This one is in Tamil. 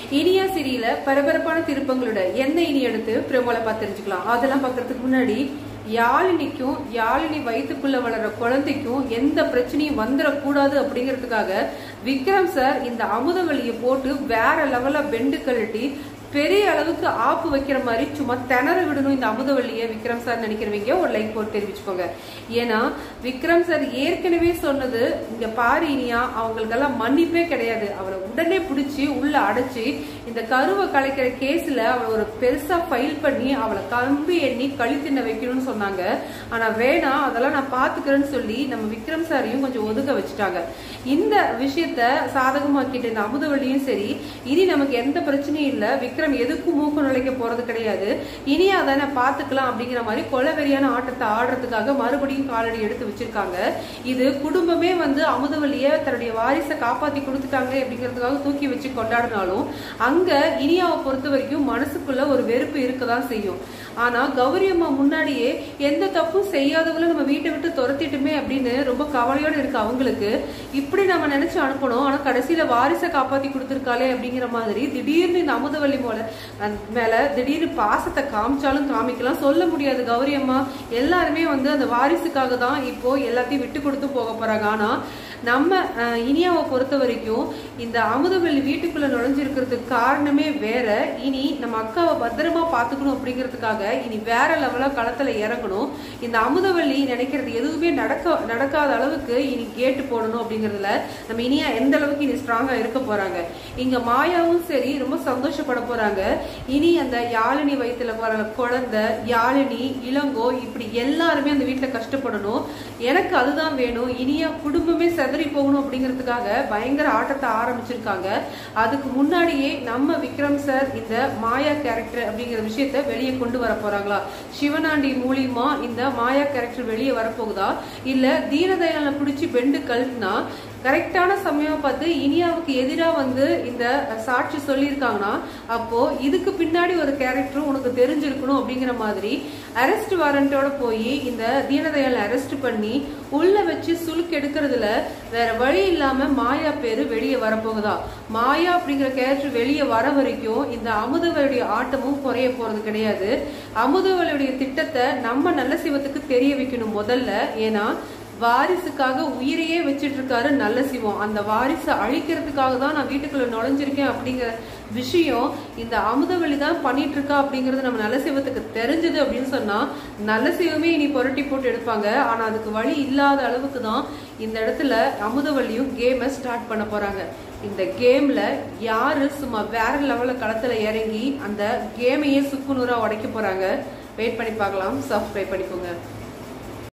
இனியா சிரியில பரபரப்பான திருப்பங்களோட எந்த இனி எடுத்து பிரமோல பார்த்து தெரிஞ்சுக்கலாம் அதெல்லாம் பார்க்கறதுக்கு முன்னாடி யாழினிக்கும் யாழினி வயிற்றுக்குள்ள வளர்ற குழந்தைக்கும் எந்த பிரச்சனையும் வந்துடக்கூடாது அப்படிங்கிறதுக்காக விக்ரம் சார் இந்த அமுதவழியை போட்டு வேற லெவல்ல பெண்டு கழட்டி பெரிய அளவுக்கு ஆப்பு வைக்கிற மாதிரி சும்மா திணற விடணும் இந்த அமுதவள்ளியை விக்ரம் சார் நினைக்கிறவங்க ஒரு லைக் போட்டு தெரிவிச்சுக்கோங்க ஏன்னா விக்ரம் சார் ஏற்கனவே சொன்னது இங்க பாரு இனியா அவங்களுக்கெல்லாம் மன்னிப்பே கிடையாது அவளை உடனே பிடிச்சி உள்ள அடைச்சி இந்த கருவை கலைக்கிற கேஸ்ல அவளை ஒரு பெருசா ஃபைல் பண்ணி அவளை கம்பி எண்ணி கழுத்தின வைக்கணும்னு சொன்னாங்க ஆனா வேணாம் அதெல்லாம் நான் பாத்துக்கிறேன்னு சொல்லி நம்ம விக்ரம் சாரையும் கொஞ்சம் ஒதுக்க வச்சுட்டாங்க இந்த விஷயத்த சாதகமாக்கிட்டு இந்த அமுதவள்ளியும் சரி இனி நமக்கு எந்த பிரச்சனையும் இல்ல விக்ரம் எதுக்கும் மூக்கு நுழைக்க போறது கிடையாது இனி அதானே பாத்துக்கலாம் அப்படிங்கிற மாதிரி கொலவெறியான ஆட்டத்தை ஆடுறதுக்காக மறுபடியும் காலடி எடுத்து வச்சிருக்காங்க இது குடும்பமே வந்து அமுதவள்ளிய தன்னுடைய வாரிசை காப்பாத்தி கொடுத்துட்டாங்க அப்படிங்கிறதுக்காக தூக்கி வச்சு கொண்டாடினாலும் அங்க இனியாவை பொறுத்த வரைக்கும் மனசுக்குள்ள ஒரு வெறுப்பு இருக்கதான் செய்யும் ஆனா கௌரி அம்மா முன்னாடியே எந்த தப்பும் செய்யாதவங்கள நம்ம வீட்டை விட்டு துரத்திட்டுமே அப்படின்னு ரொம்ப கவலையோட இருக்கு அவங்களுக்கு இப்படி நம்ம நினைச்சு அனுப்பணும் ஆனா கடைசியில வாரிசை காப்பாத்தி கொடுத்துருக்காளே அப்படிங்கிற மாதிரி திடீர்னு இந்த அமுதவள்ளி போல அந்த மேல திடீர்னு பாசத்தை காமிச்சாலும் காமிக்கலாம் சொல்ல முடியாது கௌரி அம்மா எல்லாருமே வந்து அந்த வாரிசுக்காக தான் இப்போ எல்லாத்தையும் விட்டு கொடுத்து போக போறாங்க ஆனா நம்ம அஹ், இனியாவை பொறுத்த வரைக்கும் இந்த அமுதவள்ளி வீட்டுக்குள்ள நுழைஞ்சிருக்கிறதுக்கு காரணமே வேற இனி நம்ம அக்காவை பத்திரமா பாத்துக்கணும் அப்படிங்கிறதுக்காக இனி வேற லெவலா களத்துல இறங்கணும் இந்த அமுதவள்ளி நினைக்கிறது எதுவுமே நடக்க நடக்காத அளவுக்கு இனி கேட்டு போடணும் அப்படிங்கறதுல நம்ம இனியா எந்த அளவுக்கு இனி ஸ்ட்ராங்கா இருக்க போறாங்க இங்க மாயாவும் சரி ரொம்ப சந்தோஷப்பட போறாங்க இனி அந்த யாழினி வயித்துல வர குழந்தை யாழினி இளங்கோ இப்படி எல்லாருமே அந்த வீட்டுல கஷ்டப்படணும் எனக்கு அதுதான் வேணும் இனியா குடும்பமே செதறி போகணும் அப்படிங்கிறதுக்காக பயங்கர ஆட்டத்தை ஆரம்பிச்சிருக்காங்க அதுக்கு முன்னாடியே நம்ம விக்ரம் சார் இந்த மாயா கேரக்டர் அப்படிங்கிற விஷயத்த வெளியே கொண்டு வர போறாங்களா சிவனாண்டி மூலியமா இந்த மாயா கேரக்டர் வெளியே வரப்போகுதா இல்ல தீனதயாளனை பிடிச்சி பெண்டு கழுத்துனா கரெக்டான சமயம் பார்த்து இனியாவுக்கு எதிரா வந்து இந்த சாட்சி சொல்லியிருக்காங்கன்னா அப்போ இதுக்கு பின்னாடி ஒரு கேரக்டர் உனக்கு தெரிஞ்சிருக்கணும் அப்படிங்கிற மாதிரி அரெஸ்ட் வாரண்டோட போய் இந்த தீனதயாளை அரெஸ்ட் பண்ணி உள்ள வச்சு சுலுக்கு எடுக்கிறதுல வேற வழி இல்லாம மாயா பேரு வெளியே வரப்போகுதா மாயா அப்படிங்கிற கேரக்டர் வெளியே வர வரைக்கும் இந்த அமுதவளுடைய ஆட்டமும் குறைய போறது கிடையாது அமுதவளுடைய திட்டத்தை நம்ம நல்ல சிவத்துக்கு தெரிய வைக்கணும் முதல்ல ஏன்னா வாரிசுக்காக உயிரையே வச்சிட்டு இருக்காரு நல்ல சிவம் அந்த வாரிசை அழிக்கிறதுக்காக தான் நான் வீட்டுக்குள்ள நுழைஞ்சிருக்கேன் அப்படிங்கிற விஷயம் இந்த அமுதவழி தான் பண்ணிட்டு இருக்கா அப்படிங்கறது நம்ம நல்ல சிவத்துக்கு தெரிஞ்சது அப்படின்னு சொன்னா நல்ல சிவமே இனி புரட்டி போட்டு எடுப்பாங்க ஆனா அதுக்கு வழி இல்லாத அளவுக்கு தான் இந்த இடத்துல அமுதவள்ளியும் கேமை ஸ்டார்ட் பண்ண போறாங்க இந்த கேம்ல யாரு சும்மா வேற லெவல்ல களத்துல இறங்கி அந்த கேமையே சுக்குநூறா உடைக்க போறாங்க வெயிட் பண்ணி பார்க்கலாம் சப்ஸ்கிரைப் பண்ணிக்கோங்க